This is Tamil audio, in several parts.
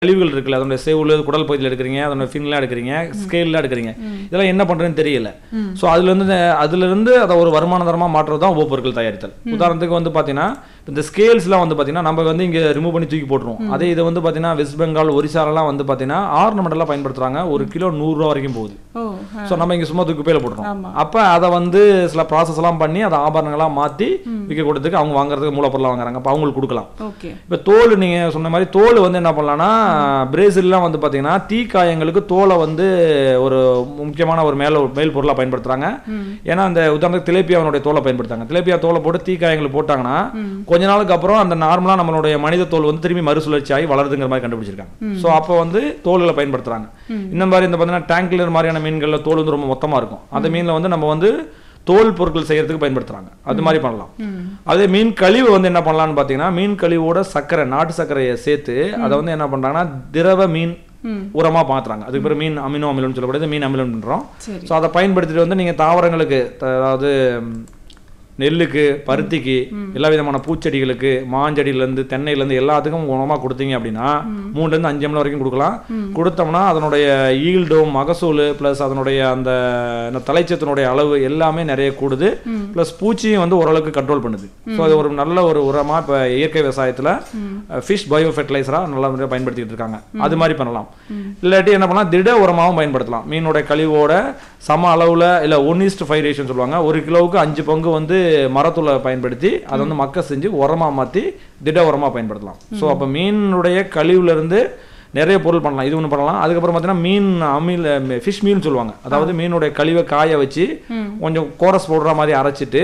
கழிவுகள் இருக்குல்ல அதனுடைய செவுள் குடல் பகுதியில் எடுக்கிறீங்க அதனுடைய ஃபின்லாம் எடுக்கிறீங்க ஸ்கேல்லாம் எடுக்கிறீங்க இதெல்லாம் என்ன பண்றதுன்னு தெரியல ஸோ அதுல இருந்து அதுல இருந்து அதை ஒரு வருமான தரமா மாற்றுறது தான் உபப்பொருட்கள் தயாரித்தல் உதாரணத்துக்கு வந்து பாத்தீங்கன்னா இந்த ஸ்கேல்ஸ்லாம் வந்து பாத்தீங்கன்னா நம்ம வந்து இங்க ரிமூவ் பண்ணி தூக்கி போட்டுருவோம் அதே இது வந்து பாத்தீங்கன்னா வெஸ்ட் பெங்கால் ஒரிசாலெல்லாம் வந்து பாத்தீங்கன்னா ஆர்னமெண்டெல்லாம் பயன்படுத்துறாங்க ஒரு கிலோ நூறுரூவா வரைக்கும் போகுது ஓ ஸோ நம்ம இங்க சும்மா தூக்கி குப்பையில போட்டுறோம் ஆமா. அப்ப அதை வந்து சில ப்ராசஸ் எல்லாம் பண்ணி அதை ஆபரணங்களா மாத்தி விற்க கொடுத்துக்கு அவங்க வாங்குறதுக்கு மூலப்பொருளா வாங்குறாங்க அப்ப அவங்களுக்கு கொடுக்கலாம் ஓகே இப்போ தோல் நீங்க சொன்ன மாதிரி தோல் வந்து என்ன பண்ணலாம்னா பிரேசில்லாம் வந்து பாத்தீங்கன்னா தீக்காயங்களுக்கு தோலை வந்து ஒரு முக்கியமான ஒரு மேல மேல் பொருளா பயன்படுத்துறாங்க ஏன்னா அந்த உதாரணத்துக்கு திலேப்பியாவனுடைய தோலை பயன்படுத்தாங்க திலேப்பியா தோலை போட்டு தீக்காயங்களுக்கு போட்டாங்கன்னா கொஞ்ச நாளுக்கு அப்புறம் அந்த நார்மலா நம்மளுடைய மனித தோல் வந்து திரும்பி மறுசுழற்சி ஆகி வளருதுங்கிற மாதிரி கண்டுபிடிச்சிருக்காங்க ஸோ அப்போ வந்து தோல்களை பயன்படுத்துறாங்க இந்த மாதிரி இந்த பார்த்தீங்கன்னா டேங்க்லர் மாதிரியான மீன்கள்ல தோல் வந்து ரொம்ப மொத்தமா இருக்கும் அந்த மீன்ல வந்து நம்ம வந்து தோல் பொருட்கள் செய்யறதுக்கு பயன்படுத்துறாங்க அது மாதிரி பண்ணலாம் அதே மீன் கழிவு வந்து என்ன பண்ணலாம்னு பார்த்தீங்கன்னா மீன் கழிவோட சர்க்கரை நாட்டு சர்க்கரையை சேர்த்து அதை வந்து என்ன பண்றாங்கன்னா திரவ மீன் உரமா மாத்துறாங்க அதுக்கு பிறகு மீன் அமினோ அமிலம்னு சொல்லக்கூடியது மீன் அமிலம்ன்றோம் சரி ஸோ அதை பயன்படுத்திட்டு வந்து நீங்க தாவரங்களுக்கு த- அதாவது ம், நெல்லுக்கு பருத்திக்கு எல்லா விதமான பூச்செடிகளுக்கு மாஞ்செடியிலேருந்து தென்னையிலேருந்து எல்லாத்துக்கும் உணமாக கொடுத்தீங்க அப்படின்னா மூணுலேருந்து அஞ்சு எம்எல் வரைக்கும் கொடுக்கலாம் கொடுத்தோம்னா அதனுடைய ஈல்டும் மகசூல் ப்ளஸ் அதனுடைய அந்த என்ன தலைச்சத்தினுடைய அளவு எல்லாமே நிறைய கூடுது ப்ளஸ் பூச்சியும் வந்து ஓரளவுக்கு கண்ட்ரோல் பண்ணுது ஸோ அது ஒரு நல்ல ஒரு உரமா இப்போ இயற்கை விவசாயத்தில் ஃபிஷ் பயோ ஃபெர்டிலைசராக நல்லா முறையாக பயன்படுத்திட்டு இருக்காங்க அது மாதிரி பண்ணலாம் இல்லாட்டி என்ன பண்ணலாம் திட உரமாகவும் பயன்படுத்தலாம் மீனோட கழிவோட சம அளவில் இல்லை ஒன் இஸ்ட் ஃபைவ் ரேஷன் சொல்லுவாங்க ஒரு கிலோவுக்கு அஞ்சு பங்கு வந்து மரத்தூளை பயன்படுத்தி அதை வந்து மக்க செஞ்சு உரமா மாற்றி திட உரமா பயன்படுத்தலாம் ஸோ அப்போ மீனுடைய கழிவுல இருந்து நிறைய பொருள் பண்ணலாம் இது ஒன்று பண்ணலாம் அதுக்கப்புறம் பார்த்தீங்கன்னா மீன் அமில ஃபிஷ் மீன் சொல்லுவாங்க அதாவது மீனுடைய கழிவை காய வச்சு கொஞ்சம் கோரஸ் போடுற மாதிரி அரைச்சிட்டு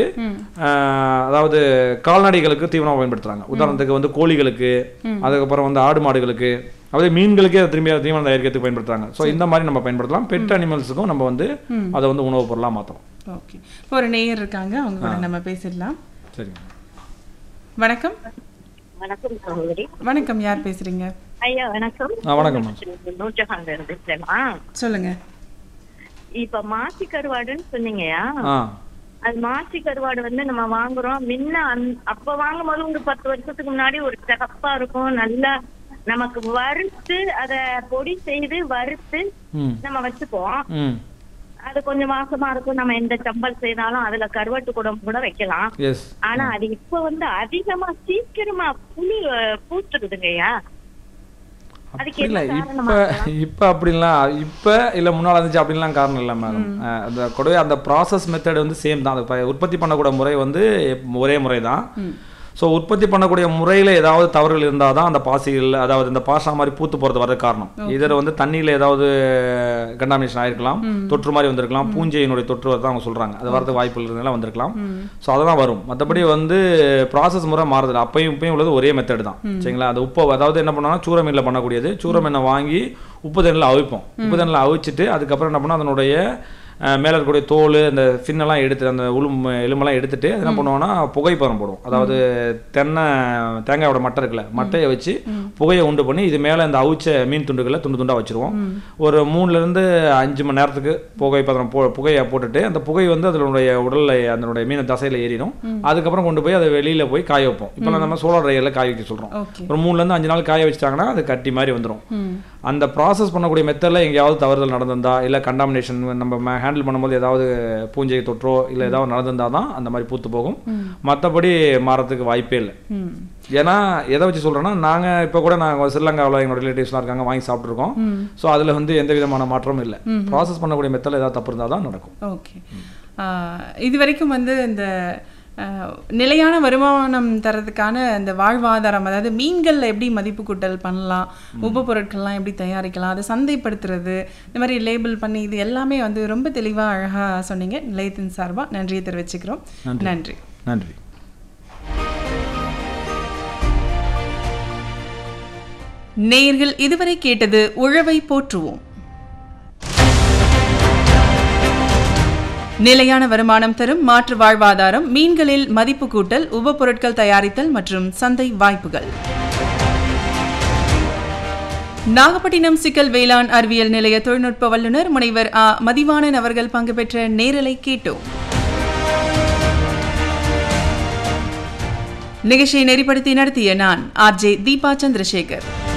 ஆஹ், அதாவது கால்நடைகளுக்கு தீவனம் பயன்படுத்துறாங்க உதாரணத்துக்கு வந்து கோழிகளுக்கு அதுக்கப்புறம் வந்து ஆடு மாடுகளுக்கு அதாவது மீன்களுக்கே அதை திரும்பி தீவனம் தயாரிக்கிறதுக்கு பயன்படுத்துறாங்க ஸோ இந்த மாதிரி நம்ம பயன்படுத்தலாம் பெட் அனிமல்ஸுக்கும் நம்ம வந்து அதை வந்து உணவுப் பொருளாக மாற்றலாம் ஓகே இப்போ ஒரு நேயர் இருக்காங்க அவங்க கூட நம்ம பேசிடலாம் சரிங்க வணக்கம் வணக்கம் சகோதரி வணக்கம் யார் பேசுறீங்க ஐயா வணக்கம் ஆ வணக்கம் நூற்றகாங்க இருந்துச்சேமா சொல்லுங்க இப்ப மாசி கருவாடுன்னு சொன்னீங்கயா ஆ அது மாசி கருவாடு வந்து நம்ம வாங்குறோம் முன்ன அந்- அப்ப வாங்கும் போது ஒரு பத்து வருஷத்துக்கு முன்னாடி ஒரு சிகப்பா இருக்கும் நல்லா நமக்கு வறுத்து அத பொடி செய்து வறுத்து ம் நம்ம வச்சுப்போம் ம் அது கொஞ்சம் வாசமா இருக்கும் நம்ம எந்த சம்பல் செய்தாலும் அதுல கருவாட்டு குடம் கூட வைக்கலாம் எஸ் ஆனா அது இப்ப வந்து அதிகமா சீக்கிரமா புளி அஹ், பூத்துடுதுங்கய்யா அதுக்கு அப்படி இல்லை என்ன இப்போ காரணமா இப்போ அப்படிலாம் இப்போ இல்லை முன்னால் இருந்துச்சு அப்படின்லாம் காரணம் இல்லை மேடம் அந்த கூடவே அந்த ப்ராசஸ் மெத்தட் வந்து சேம் தான் அது ப- உற்பத்தி பண்ணக்கூடிய முறை வந்து எப்- ஒரே முறை தான் ஸோ உற்பத்தி பண்ணக்கூடிய முறையில் ஏதாவது தவறுகள் இருந்தால் தான் அந்த பாசிகள் அதாவது இந்த பாசா மாதிரி பூத்து போகிறது வரது காரணம் இதில் வந்து தண்ணியில் ஏதாவது கண்டாமினேஷன் ஆயிருக்கலாம் தொற்று மாதிரி வந்திருக்கலாம் பூஞ்சையினுடைய தொற்று வரதான் அவங்க சொல்கிறாங்க அது வரதுக்கு வாய்ப்புகள் இருந்தாலும் வந்திருக்கலாம் ஸோ அதெல்லாம் வரும் மற்றபடி வந்து ப்ராசஸ் முறை மாறுதில்ல அப்பயும் இப்பயும் உள்ளது ஒரே மெத்தட் தான் சரிங்களா அது உப்பு அதாவது என்ன பண்ணோம்னா சூர மீனில் பண்ணக்கூடியது சூர மீனை வாங்கி உப்பு தண்ணியில் அவிப்போம் உப்பு தண்ணியில் அவிச்சிட்டு அதுக்கப்புறம் என்ன பண்ணோம் அதனுடைய அஹ், மேல இருக்கக்கூடிய தோல் அந்த ஃபின்னெல்லாம் எடுத்து அந்த உளும் எலும்பெல்லாம் எடுத்துட்டு அது என்ன பண்ணுவோம்னா புகைப்படம் போடுவோம் அதாவது தென்னை தேங்காயோட மட்டை இருக்குல்ல மட்டையை வச்சு புகையை உண்டு பண்ணி இது மேலே இந்த அவிச்ச மீன் துண்டுகளை துண்டு துண்டாக வச்சிருவோம் ஒரு மூணுல இருந்து அஞ்சு மணி நேரத்துக்கு புகைப்பதம் போ புகையை போட்டுட்டு அந்த புகை வந்து அதனுடைய உடல்ல அதனுடைய மீன் தசையில ஏறிடும் அதுக்கப்புறம் கொண்டு போய் அதை வெளியில போய் காய வைப்போம் இப்போ நம்ம சோலார் ரயிலில் காய வைக்க சொல்றோம் ஓகே ஒரு மூணுல இருந்து அஞ்சு நாள் காய வச்சிட்டாங்கன்னா அது கட்டி மாதிரி வந்துடும் ம் அந்த ப்ராசஸ் பண்ணக்கூடிய மெத்தடில் எங்கேயாவது தவறுதல் நடந்திருந்தா இல்லை கண்டாமினேஷன் நம்ம ஹேண்டில் பண்ணும்போது ஏதாவது பூஞ்சை தொற்றோ இல்லை ஏதாவது நடந்திருந்தா தான் அந்த மாதிரி பூத்து போகும் மற்றபடி மாறத்துக்கு வாய்ப்பே இல்லை ம் ஏன்னா எதை வச்சு சொல்கிறேன்னா நாங்கள் இப்போ கூட நாங்கள் ஸ்ரீலங்காவில் எங்களோட ரிலேட்டிவ்ஸ்லாம் இருக்காங்க வாங்கி சாப்பிட்ருக்கோம் ஸோ அதில் வந்து எந்த விதமான மாற்றமும் இல்லை ப்ராசஸ் பண்ணக்கூடிய மெத்தடில் ஏதாவது தப்பு இருந்தால் தான் நடக்கும் ஓகே இது வரைக்கும் வந்து இந்த ஆஹ், நிலையான வருமானம் தரதுக்கான இந்த வாழ்வாதாரம் அதாவது மீன்கள்ல எப்படி மதிப்பு கூட்டல் பண்ணலாம் உப பொருட்கள்லாம் எப்படி தயாரிக்கலாம் அதை சந்தைப்படுத்துறது இந்த மாதிரி லேபிள் பண்ணி இது எல்லாமே வந்து ரொம்ப தெளிவா அழகா சொன்னீங்க நிலையத்தின் சார்பா நன்றியை தெரிவிச்சுக்கிறோம் நன்றி நன்றி நேயர்கள் இதுவரை கேட்டது உழவை போற்றுவோம் நிலையான வருமானம் தரும் மாற்று வாழ்வாதாரம் மீன்களில் மதிப்பு கூட்டல் உப பொருட்கள் தயாரித்தல் மற்றும் சந்தை வாய்ப்புகள் நாகப்பட்டினம் சிக்கல் வேளாண் அறிவியல் நிலைய தொழில்நுட்ப வல்லுநர் முனைவர் ஆ மதிவாணன் அவர்கள் பங்கு பெற்ற நேரலை கேட்டோம் நிகழ்ச்சியை நெறிப்படுத்தி நடத்திய நான் ஆர்ஜே தீபா சந்திரசேகர்